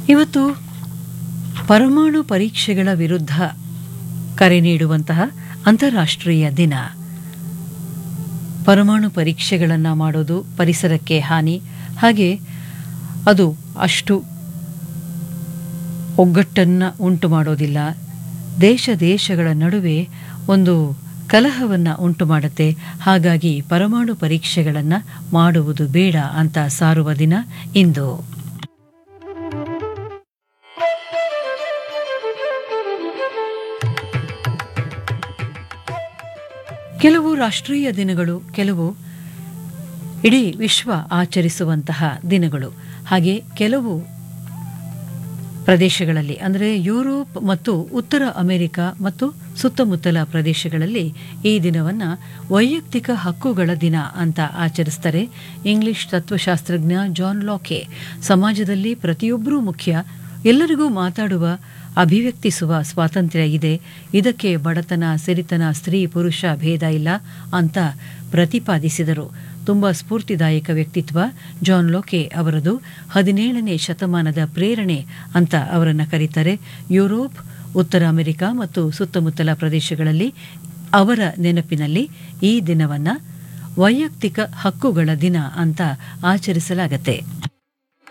ಇವತ್ತು ಪರಮಾಣು ಪರೀಕ್ಷೆಗಳ ವಿರುದ್ಧ ಕರೆ ನೀಡುವಂತಹ ಅಂತಾರಾಷ್ಟ್ರೀಯ ದಿನ ಪರಮಾಣು ಪರೀಕ್ಷೆಗಳನ್ನು ಮಾಡೋದು ಪರಿಸರಕ್ಕೆ ಹಾನಿ ಹಾಗೆ ಅದು ಅಷ್ಟು ಒಗ್ಗಟ್ಟನ್ನು ಉಂಟು ಮಾಡೋದಿಲ್ಲ ದೇಶ ದೇಶಗಳ ನಡುವೆ ಒಂದು ಕಲಹವನ್ನು ಉಂಟು ಮಾಡುತ್ತೆ ಹಾಗಾಗಿ ಪರಮಾಣು ಪರೀಕ್ಷೆಗಳನ್ನು ಮಾಡುವುದು ಬೇಡ ಅಂತ ಸಾರುವ ದಿನ ಇಂದು ಕೆಲವು ರಾಷ್ಟ್ರೀಯ ದಿನಗಳು ಕೆಲವು ಇಡೀ ವಿಶ್ವ ಆಚರಿಸುವಂತಹ ದಿನಗಳು ಹಾಗೆ ಕೆಲವು ಪ್ರದೇಶಗಳಲ್ಲಿ ಅಂದರೆ ಯುರೋಪ್ ಮತ್ತು ಉತ್ತರ ಅಮೆರಿಕ ಮತ್ತು ಸುತ್ತಮುತ್ತಲ ಪ್ರದೇಶಗಳಲ್ಲಿ ಈ ದಿನವನ್ನು ವೈಯಕ್ತಿಕ ಹಕ್ಕುಗಳ ದಿನ ಅಂತ ಆಚರಿಸ್ತಾರೆ ಇಂಗ್ಲಿಷ್ ತತ್ವಶಾಸ್ತ್ರಜ್ಞ ಜಾನ್ ಲಾಕೆ ಸಮಾಜದಲ್ಲಿ ಪ್ರತಿಯೊಬ್ಬರೂ ಮುಖ್ಯ ಎಲ್ಲರಿಗೂ ಮಾತಾಡುವ ಅಭಿವ್ಯಕ್ತಿಸುವ ಸ್ವಾತಂತ್ರ್ಯ ಇದೆ ಇದಕ್ಕೆ ಬಡತನ ಸಿರಿತನ ಸ್ತ್ರೀ ಪುರುಷ ಭೇದ ಇಲ್ಲ ಅಂತ ಪ್ರತಿಪಾದಿಸಿದರು ತುಂಬ ಸ್ಫೂರ್ತಿದಾಯಕ ವ್ಯಕ್ತಿತ್ವ ಜಾನ್ ಲೋಕೆ ಅವರದು ಹದಿನೇಳನೇ ಶತಮಾನದ ಪ್ರೇರಣೆ ಅಂತ ಅವರನ್ನು ಕರೀತಾರೆ ಯುರೋಪ್ ಉತ್ತರ ಅಮೆರಿಕ ಮತ್ತು ಸುತ್ತಮುತ್ತಲ ಪ್ರದೇಶಗಳಲ್ಲಿ ಅವರ ನೆನಪಿನಲ್ಲಿ ಈ ದಿನವನ್ನು ವೈಯಕ್ತಿಕ ಹಕ್ಕುಗಳ ದಿನ ಅಂತ ಆಚರಿಸಲಾಗತ್ತೆ